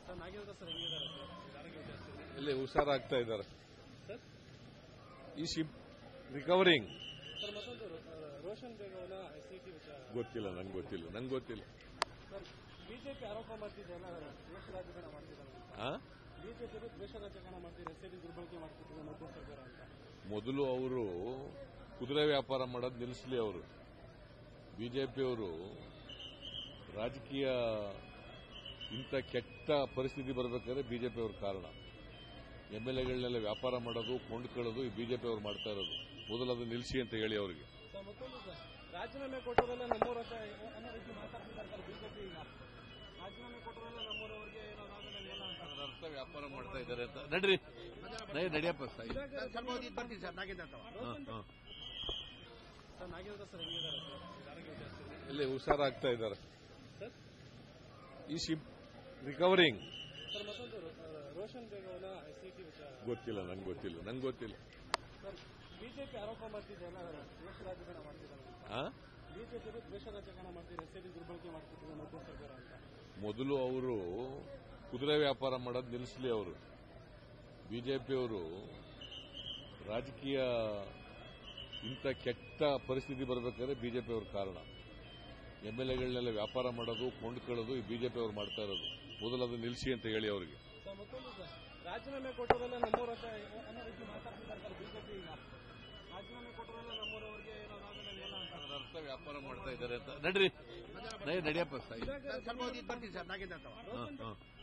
Sir Nagendra sir ಹೆಂಗಿದ್ದಾರೆ sir ಆರೋಗ್ಯ ವಿಚಾರಿಸಿದ್ರೆ ಇಲ್ಲಿ ಹುಷಾರಾಗ್ತಾ ಇದ್ದಾರೆ ಸರ್ ಈ ಶಿಪ್ ರಿಕವರಿಂಗ್ ಸರ್ ಮತ್ತೊಂದು ರೋ- ರೋಷನ್ ಬೇಗ್ ಅವರ ಎಸ್ಐಟಿ ವಿಚಾರ ಗೊತ್ತಿಲ್ಲ ನಂಗೆ ಗೊತ್ತಿಲ್ಲ ನಂಗೆ ಗೊತ್ತಿಲ್ಲ ಸರ್ ಬಿಜೆಪಿ ಆರೋಪ ಮಾಡ್ತಿದ್ದೆಲ್ಲ ದ್ವೇಷ ರಾಜಕಾರಣ ಮಾಡ್ತಿದ್ದಾರೆ ಆ? ಬಿಜೆಪಿ ದ್ವೇಷ ರಾಜಕಾರಣ ಮಾಡ್ತಿದ್ದಾರೆ ಎಸ್ಐಟಿ ದುರ್ಬಳಕೆ ಮಾಡ್ತಿದ್ದಾರೆ ಮಧ್ಯ ಸರ್ಕಾರ ಅಂತ ಮೊದಲು ಅವರು ಕುದುರೆ ವ್ಯಾಪಾರ ಮಾಡೋದು ನಿಲ್ಲಿಸಲಿ ಅವರು ಬಿಜೆಪಿಯವರು ರಾಜಕೀಯ ಇಂಥ ಕೆಟ್ಟ ಪರಿಸ್ಥಿತಿ ಬರಬೇಕಾದ್ರೆ ಬಿಜೆಪಿ ಅವ್ರ ಕಾರಣ ಎಂ ಎಲ್ ಎಗಳನ್ನೆಲ್ಲ ವ್ಯಾಪಾರ ಮಾಡೋದು ಕೊಂಡ್ಕೊಳ್ಳೋದು ಈ ಬಿಜೆಪಿ ಅವ್ರು ಮಾಡ್ತಾ ಇರೋದು ಮೊದಲು ಅದು ನಿಲ್ಲಿಸಿ ಅಂತ ಹೇಳಿ ಅವರಿಗೆ ಸರ್ ಮತ್ತೊಂದು ಸರ್ ರಾಜೀನಾಮೆ ಕೊಟ್ಟರೆಲ್ಲ ನಮ್ಮೂರ ಹತ್ರ ಅನ್ನೋ ರೀತಿ ಮಾತಾಡ್ತಿದ್ದಾರೆ ಸರ್ ಬಿಜೆಪಿ ಈಗ ರಾಜೀನಾಮೆ ಕೊಟ್ಟರೆಲ್ಲ ನಮ್ಮೂರವರಿಗೆ ಏನೋ ರಾಜಧಾನಿ ಅಂತ ಅರ್ಥ ವ್ಯಾಪಾರ ಮಾಡ್ತಾ ಇದ್ದಾರೆ ಅಂತ ನಡ್ರಿ ನಡಿ- ನಡಿಯಪ್ಪ ಸಾಯಿ. ಸ್ವಲ್ಪ ಹೊತ್ತಿಗೆ ಬರ್ತೀನಿ ಸರ್ ನಾಗೇಂದ್ರ ಅಂತ ಹಾ, ಹಾ. ಸರ್ ನಾಗೇಂದ್ರ ಸರ್ ಹೆಂಗಿದ್ದಾರೆ ಸರ್ ಆರೋಗ್ಯ ವಿಚಾರಿಸಿದ್ರೆ ಇಲ್ಲಿ ಹುಷಾರಾಗ್ತಾ ಇದ್ದಾರೆ ಸರ್ ಈ ಶಿಪ್ ರಿಕವರಿಂಗ್ ಸರ್ ಮತ್ತೊಂದು ರೋ- ರೋಷನ್ ಬೇಗ್ ಅವರ ಎಸ್ಐಟಿ ವಿಚಾರ ಗೊತ್ತಿಲ್ಲ ನಂಗೆ ಗೊತ್ತಿಲ್ಲ ನಂಗೆ ಗೊತ್ತಿಲ್ಲ ಸರ್ ಬಿಜೆಪಿ ಆರೋಪ ಮಾಡ್ತಿದ್ದೆಲ್ಲ ದ್ವೇಷ ರಾಜಕಾರಣ ಮಾಡ್ತಿದ್ದಾರೆ ಆ? ಬಿಜೆಪಿ ದ್ವೇಷ ರಾಜಕಾರಣ ಮಾಡ್ತಿದ್ದಾರೆ ಎಸ್ಐಟಿ ದುರ್ಬಳಕೆ ಮಾಡ್ತಿದ್ದಾರೆ ಮಧ್ಯ ಸರ್ಕಾರ ಅಂತ ಮೊದಲು ಅವರು ಕುದುರೆ ವ್ಯಾಪಾರ ಮಾಡೋದು ನಿಲ್ಲಿಸಲಿ ಅವರು ಬಿಜೆಪಿಯವರು ರಾಜಕೀಯ ಇಂಥ ಕೆಟ್ಟ ಪರಿಸ್ಥಿತಿ ಬರಬೇಕಾದ್ರೆ ಬಿಜೆಪಿ ಅವ್ರ ಕಾರಣ ಎಂ ಎಲ್ ಎಗಳನ್ನೆಲ್ಲ ವ್ಯಾಪಾರ ಮಾಡೋದು ಕೊಂಡ್ಕೊಳ್ಳೋದು ಈ ಬಿಜೆಪಿ ಅವ್ರು ಮಾಡ್ತಾ ಇರೋದು ಮೊದಲು ಅದು ನಿಲ್ಲಿಸಿ ಅಂತ ಹೇಳಿ ಅವರಿಗೆ ಸರ್ ಮತ್ತೊಂದು ಸರ್ ರಾಜೀನಾಮೆ ಕೊಟ್ಟರೆಲ್ಲ ನಮ್ಮೂರ ಹತ್ರ ಅನ್ನೋ ರೀತಿ ಮಾತಾಡ್ತಿದ್ದಾರೆ ಸರ್ ಬಿಜೆಪಿ ಈಗ ರಾಜೀನಾಮೆ ಕೊಟ್ಟರೆಲ್ಲ ನಮ್ಮೂರವರಿಗೆ ಏನೋ ರಾಜಧಾನಿ ಅಂತ ಅರ್ಥ ವ್ಯಾಪಾರ ಮಾಡ್ತಾ ಇದ್ದಾರೆ ಅಂತ ನಡ್ರಿ ನಡಿ- ನಡಿಯಪ್ಪ ಸಾಯಿ. ಸ್ವಲ್ಪ ಹೊತ್ತಿಗೆ ಬರ್ತೀನಿ ಸರ್ ನಾಗೇಂದ್ರ ಅಂತ ಹಾ, ಹಾ.